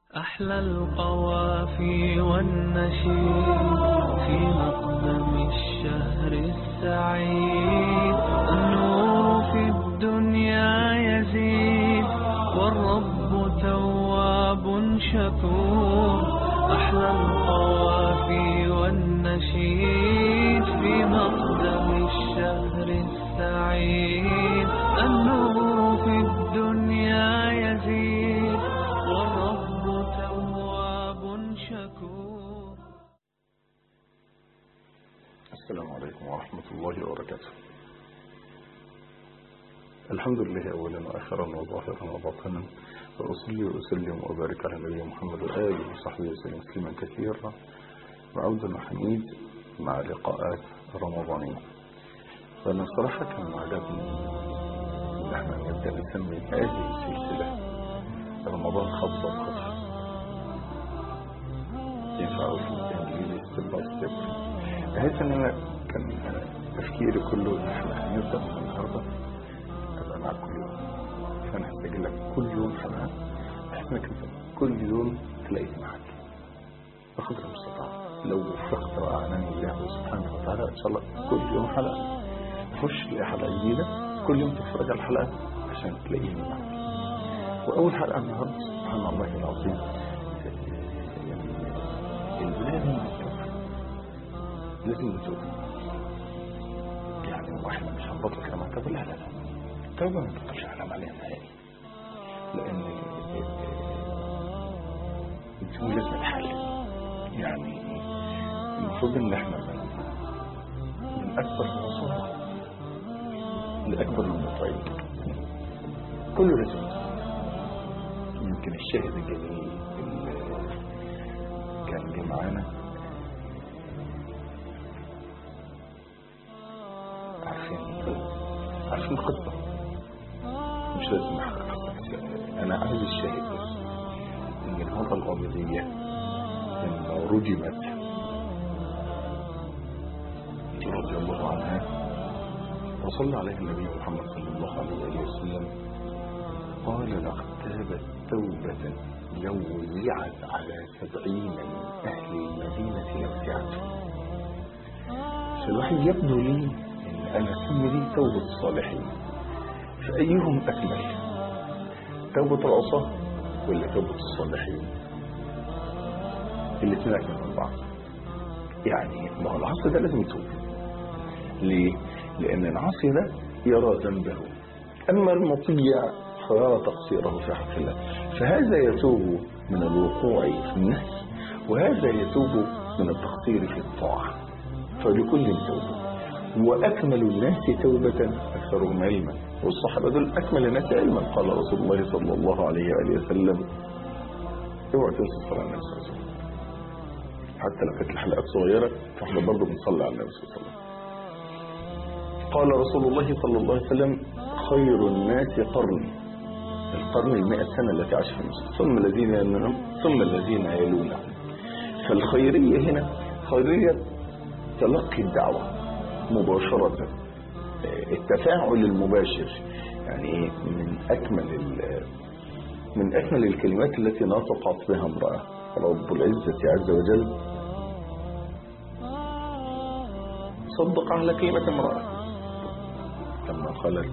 أحلى القوافي والنشيد في مقدم الشهر السعيد النور في الدنيا يزيد والرب تواب شكور أحلى القوافي والنشيد في مقدم الشهر السعيد النور في الدنيا يزيد والرب تواب شكور السلام عليكم ورحمة الله وبركاته الحمد لله أولا وآخرا وظاهرا وباطنا وأصلي وأسلم وأبارك على نبي محمد وآله وصحبه وسلم تسليما كثيرا وعودا وحميد مع لقاءات رمضانية فأنا صراحة كان عجبني إن احنا نبدأ نسمي هذه السلسلة رمضان خطوة بخطوة ينفع في الإنجليزي ستيب باي ستيب بحيث ان انا كان تفكيري كله ان احنا هنبدا من النهارده ابقى معاك كل يوم فانا هسجل لك كل يوم حلقه بحيث انك انت كل يوم تلاقيني معاك بقدر المستطاع لو وفقت واعانني الله سبحانه وتعالى ان شاء الله كل يوم حلقه نخش تلاقي حلقه جديده كل يوم تتفرج على الحلقه عشان تلاقيني معاك واول حلقه النهارده سبحان الله العظيم البدايه من التوفيق لازم نتوب يعني واحنا مش هنبطل كلام عن التوبه لا لا لا التوبه ما بتبطلش كلام عليها نهائي لان الدين لازم الحل يعني المفروض ان احنا من, من اكبر المصائب لاكبر المطيب كله لازم يتوب. يمكن الشاهد الجميل اللي كان جه معانا عارفين عارفين القصة مش لازم نحكي القصة بس أنا عايز الشاهد بس إن المرأة الغامضية لما رجمت رضي الله عنها وصلى عليها النبي محمد صلى الله عليه وآله وسلم قال لقد تابت توبة لو وزعت على سبعين من أهل المدينة لوسعتهم فالواحد يبدو لي ان انا اسمي دي توبة الصالحين فايهم اكمل توبة العصاة ولا توبة الصالحين الاثنين اكمل من بعض يعني ما هو العصر ده لازم يتوب ليه لان العاصي ده يرى ذنبه اما المطيع فيرى تقصيره في حق الله فهذا يتوب من الوقوع في النهي وهذا يتوب من التقصير في الطاعه فلكل توبه وأكمل الناس توبة أكثرهم علما والصحابة دول أكمل الناس علما قال رسول الله صلى الله عليه وآله وسلم اوعى تنسى الصلاة على النبي صلى الله عليه وسلم حتى لو كانت الحلقات صغيرة فاحنا برضه بنصلي على النبي صلى الله عليه وسلم قال رسول الله صلى الله عليه وسلم خير الناس قرني القرن المئة سنة التي عاش في مصر ثم الذين يلونهم ثم الذين يلونهم فالخيرية هنا خيرية تلقي الدعوة مباشرة التفاعل المباشر يعني من أكمل من أكمل الكلمات التي نطقت بها امرأة رب العزة عز وجل صدق على كلمة امرأة لما قالت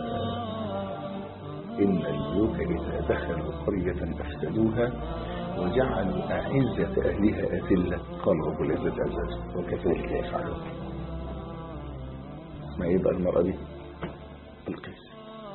إن الملوك إذا دخلوا قرية أفسدوها وجعلوا أعزة أهلها أذلة قال رب العزة عز وجل وكذلك يفعلون ما يبقى المرأة دي القيس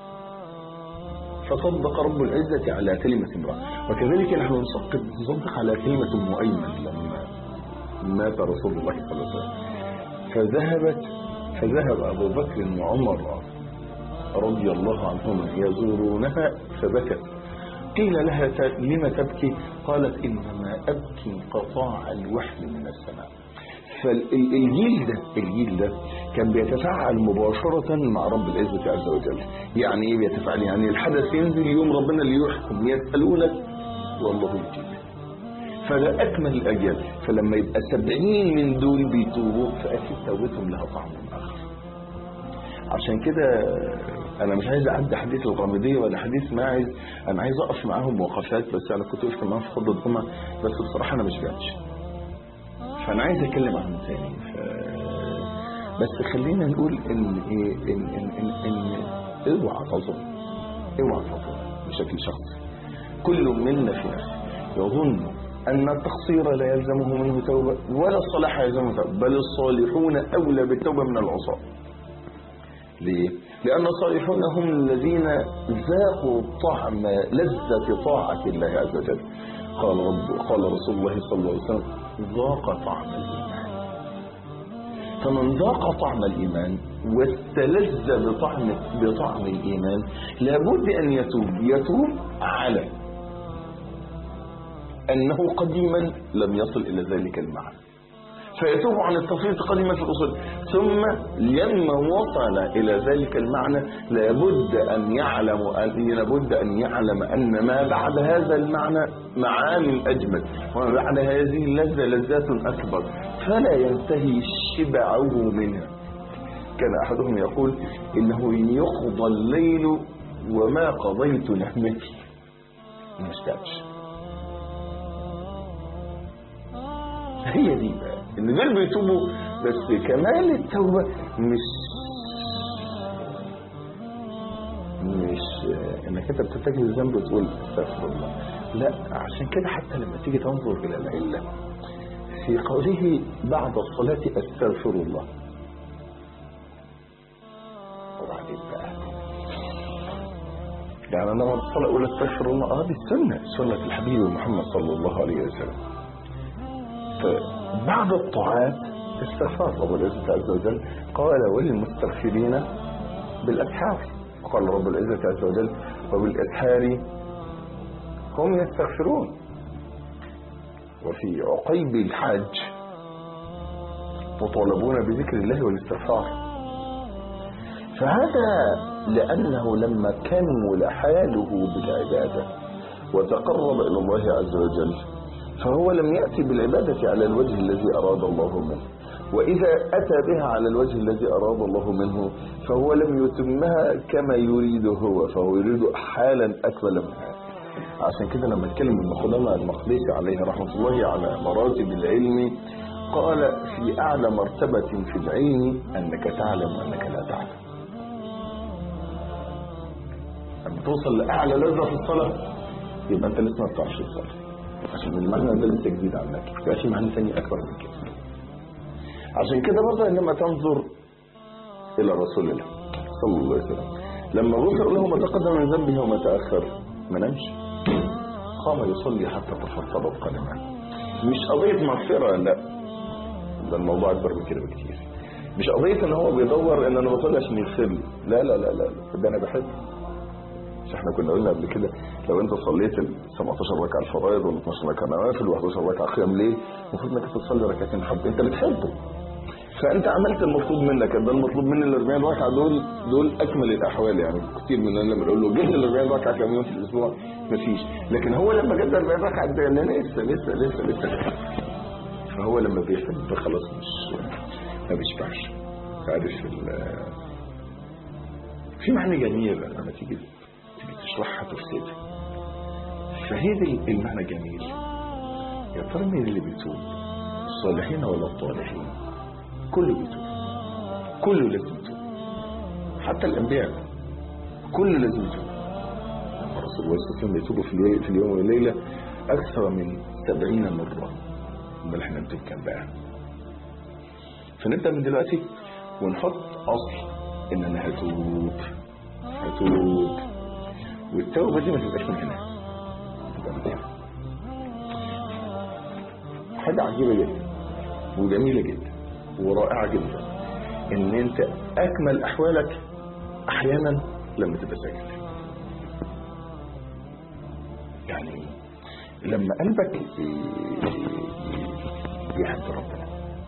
فصدق رب العزة على كلمة امرأة وكذلك نحن نصدق نصدق على كلمة مؤيمن لما مات رسول الله صلى الله عليه وسلم فذهبت فذهب أبو بكر وعمر رضي الله عنهما يزورونها فبكت قيل لها لم تبكي قالت إنما أبكي انقطاع الوحي من السماء فالجيل ده الجيل ده كان بيتفاعل مباشرة مع رب العزة عز وجل يعني ايه بيتفاعل يعني الحدث ينزل يوم ربنا اللي يحكم يسألونك والله يجيب فده أكمل الأجيال فلما يبقى سبعين من دول بيتوبوا فأكيد توبتهم لها طعم آخر عشان كده انا مش عايز اعدي حديث الغامديه ولا حديث ماعز انا عايز اقف معاهم وقفات بس انا كنت وقفت معاهم في خطبه الجمعه بس بصراحه انا مش جاتش فانا عايز اتكلم عنهم تاني ف... بس خلينا نقول ان ايه ان ان ان, إن اوعى تظن اوعى تظن بشكل شخصي كل منا في نفسه يظن أن التقصير لا يلزمه منه توبة ولا الصلاح يلزمه توبة بل الصالحون أولى بالتوبة من العصاة ليه؟ لأن الصالحون هم الذين ذاقوا طعم لذة طاعة الله عز وجل قال, رب قال رسول الله صلى الله عليه وسلم ذاق طعم الإيمان فمن ذاق طعم الإيمان واستلذ بطعم بطعم الإيمان لابد أن يتوب يتوب على أنه قديما لم يصل إلى ذلك المعنى فيتوب عن التفريط قديما في الأصول ثم لما وصل إلى ذلك المعنى لابد أن يعلم أن لابد أن يعلم أن ما بعد هذا المعنى معان أجمل وما بعد هذه اللذة لذات أكبر فلا ينتهي شبعه منها كان أحدهم يقول إنه يقضى الليل وما قضيت نعمتي ما اشتاقش هي دي بقى ان دول بيتوبوا بس كمال التوبه مش مش انك انت بتتجه الذنب وتقول استغفر الله لا عشان كده حتى لما تيجي تنظر الى العله في قوله بعد الصلاه استغفر الله وبعدين بقى يعني انا بعد الصلاه اقول استغفر الله اه دي السنه سنه الحبيب محمد صلى الله عليه وسلم بعد الطاعات استغفار رب العزة عز وجل قال وللمستغفرين بالأسحار قال رب العزة عز وجل وبالأسحار هم يستغفرون وفي عقيب الحج مطالبون بذكر الله والاستغفار فهذا لأنه لما كمل حاله بالعبادة وتقرب إلى الله عز وجل فهو لم يأتي بالعبادة على الوجه الذي أراد الله منه وإذا أتى بها على الوجه الذي أراد الله منه فهو لم يتمها كما يريد هو فهو يريد حالا أكمل منها عشان كده لما اتكلم ابن خدامة المقدسي عليه رحمة الله على مراتب العلم قال في أعلى مرتبة في العلم أنك تعلم أنك لا تعلم لما توصل لأعلى لذة في الصلاة يبقى أنت لسه ما بتعرفش الصلاة عشان المعنى ده لسه جديد عنك يبقى في معنى ثاني اكبر من كده عشان كده برضه عندما تنظر الى رسول الله صلى الله عليه وسلم لما غفر له ما تقدم من ذنبه وما تاخر ما نامش قام يصلي حتى تفطرت قدمه مش قضيه مغفره لا ده الموضوع اكبر من كده بكتير مش قضيه ان هو بيدور ان انا بصلي عشان يغفر لي لا لا لا لا ده انا بحبه مش احنا كنا قلنا قبل كده لو انت صليت ال 17 ركعه الفرائض ولا 12 ركعه نوافل و11 ركعه قيام ليل المفروض انك تصلي ركعتين حب انت بتحبه فانت عملت المطلوب منك ده المطلوب مني ال 40 ركعه دول دول اكمل الاحوال يعني كتير مننا لما نقول له جبت ال 40 ركعه كام يوم في الاسبوع مفيش لكن هو لما جاب 40 ركعه ده لا لسه لسه لسه لسه فهو لما بيحب خلاص مش ما بيشبعش عارف في معنى جميل لما تيجي تشرحها تفسيرها فهذه المعنى جميل يا ترى مين اللي بيتوب الصالحين ولا الطالحين كله بيتوب كله لازم يتوب حتى الانبياء كله لازم يتوب رسول الله صلى الله عليه وسلم يتوب في, في اليوم والليله اكثر من سبعين مره امال احنا نتوب كام بقى فنبدا من دلوقتي ونحط اصل ان انا هتوب هتوب والتوبة دي ما تبقاش من هنا تبقى من هنا حاجة عجيبة جدا وجميلة جدا ورائعة جدا ان انت اكمل احوالك احيانا لما تبقى ساكت يعني لما قلبك يحب ربنا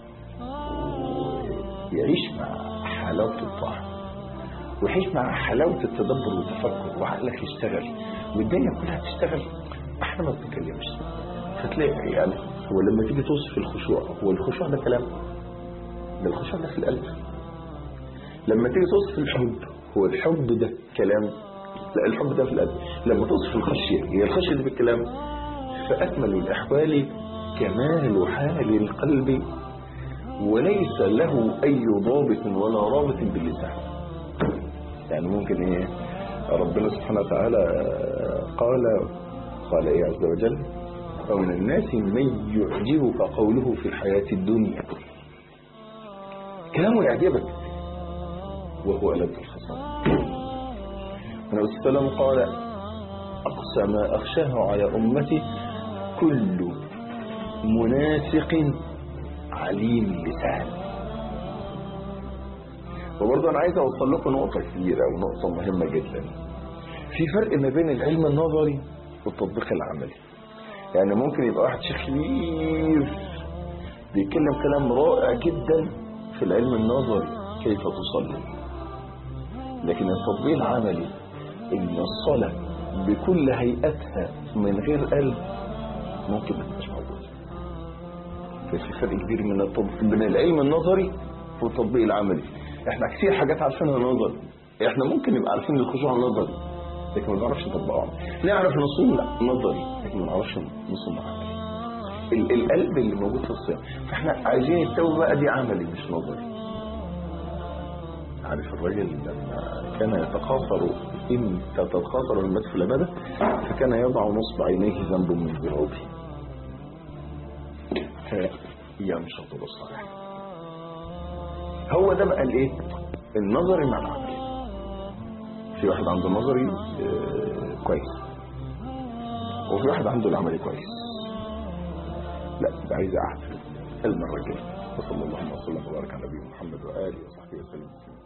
ويعيش مع حلاوة الطاعة ويعيش مع حلاوة التدبر والتفكر وعقلك يشتغل والدنيا كلها تشتغل احنا ما بنتكلمش فتلاقي يعني هو لما تيجي توصف الخشوع هو الخشوع ده كلام ده الخشوع ده في القلب لما تيجي توصف الحب هو الحب ده كلام لا الحب ده في القلب لما توصف الخشية هي الخشية دي بالكلام فأكمل الأحوال كمال حال القلب وليس له أي ضابط ولا رابط باللسان يعني ممكن إيه ربنا سبحانه وتعالى قال قال إيه عز وجل ومن الناس من يعجبك قوله في الحياة الدنيا كلامه يعجبك وهو ألد الخصام النبي صلى الله عليه وسلم قال أقسى ما أخشاه على أمتي كل منافق عليم اللسان وبرضه أنا عايز أوصل لكم نقطة كبيرة ونقطة مهمة جدا في فرق ما بين العلم النظري والتطبيق العملي يعني ممكن يبقى واحد شيخ كبير بيتكلم كلام رائع جدا في العلم النظري كيف تصلي لكن التطبيق العملي ان الصلاة بكل هيئتها من غير قلب ممكن ما تبقاش موجودة ففي فرق كبير من التطبيق بين العلم النظري والتطبيق العملي احنا كتير حاجات عارفينها نظري احنا ممكن نبقى عارفين الخشوع نظري لكن ما نعرفش نطبقها نعرف نصوم نظري لكن ما نعرفش نصوم عملي ال- القلب اللي موجود في الصيام فاحنا عايزين التوبه بقى دي عملي مش نظري عارف الراجل لما كان يتخاصر إن تتخاصر المات في العبادة فكان يضع نصب عينيه ذنب من ذنوبه هي مش الصالح هو ده بقى الايه النظري مع العملي في واحد عنده نظري آه، كويس وفي واحد عنده العملي كويس لا ده عايز قعد المرة الجاية وصلى الله وسلم وبارك على نبينا محمد وآله وصحبه وسلم